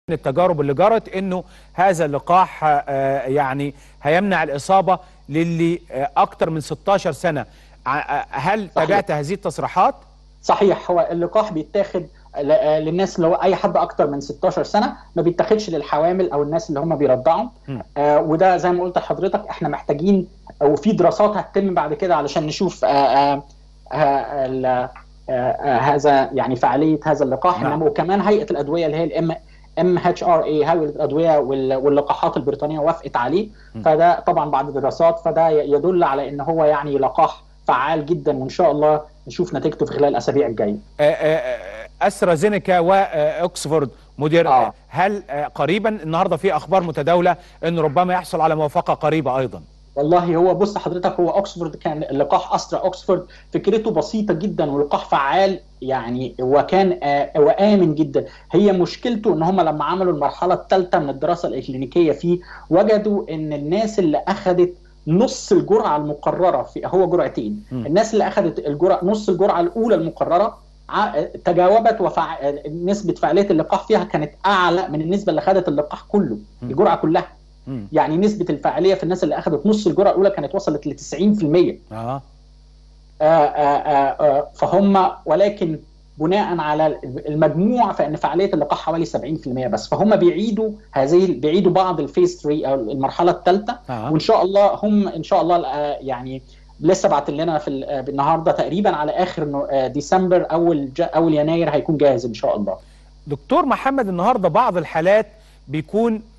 التجارب اللي جرت انه هذا اللقاح آه، يعني هيمنع الاصابه للي آه، اكتر من 16 سنه ع- آه، هل صحيح. تابعت هذه التصريحات؟ صحيح هو اللقاح بيتاخد ل- آه، للناس اللي هو اي حد اكتر من 16 سنه ما بيتاخدش للحوامل او الناس اللي هم بيرضعوا م. آه وده زي ما قلت لحضرتك احنا محتاجين وفي دراسات هتتم بعد كده علشان نشوف آه آه آه ال- آه آه هذا يعني فعاليه هذا اللقاح نعم. انما وكمان هيئه الادويه اللي هي الام ام اتش ار اي هيئه الادويه وال- واللقاحات البريطانيه وافقت عليه م. فده طبعا بعد دراسات فده ي- يدل على ان هو يعني لقاح فعال جدا وان شاء الله نشوف نتيجته في خلال الاسابيع الجايه آه، آه، آه، استرازينيكا واكسفورد مدير آه. هل آه، قريبا النهارده في اخبار متداوله انه ربما يحصل على موافقه قريبه ايضا والله هو بص حضرتك هو اوكسفورد كان لقاح استرا اوكسفورد فكرته بسيطه جدا ولقاح فعال يعني وكان آه وامن جدا هي مشكلته ان هم لما عملوا المرحله الثالثه من الدراسه الاكلينيكيه فيه وجدوا ان الناس اللي اخذت نص الجرعه المقرره في هو جرعتين م. الناس اللي اخذت الجرعه نص الجرعه الاولى المقرره ع- تجاوبت وفع... نسبه فعاليه اللقاح فيها كانت اعلى من النسبه اللي خدت اللقاح كله م. الجرعه كلها مم. يعني نسبة الفاعلية في الناس اللي أخذت نص الجرعة الأولى كانت وصلت ل 90% اه آه، آه، آه، فهم ولكن بناء على المجموع فإن فعالية اللقاح حوالي 70% بس فهم بيعيدوا هذه بيعيدوا بعض الفيز 3 أو المرحلة الثالثة اه وإن شاء الله هم إن شاء الله آه، يعني لسه بعت لنا في ال- آه، النهارده تقريبا على اخر نو- آه، ديسمبر اول جا- اول يناير هيكون جاهز ان شاء الله دكتور محمد النهارده بعض الحالات بيكون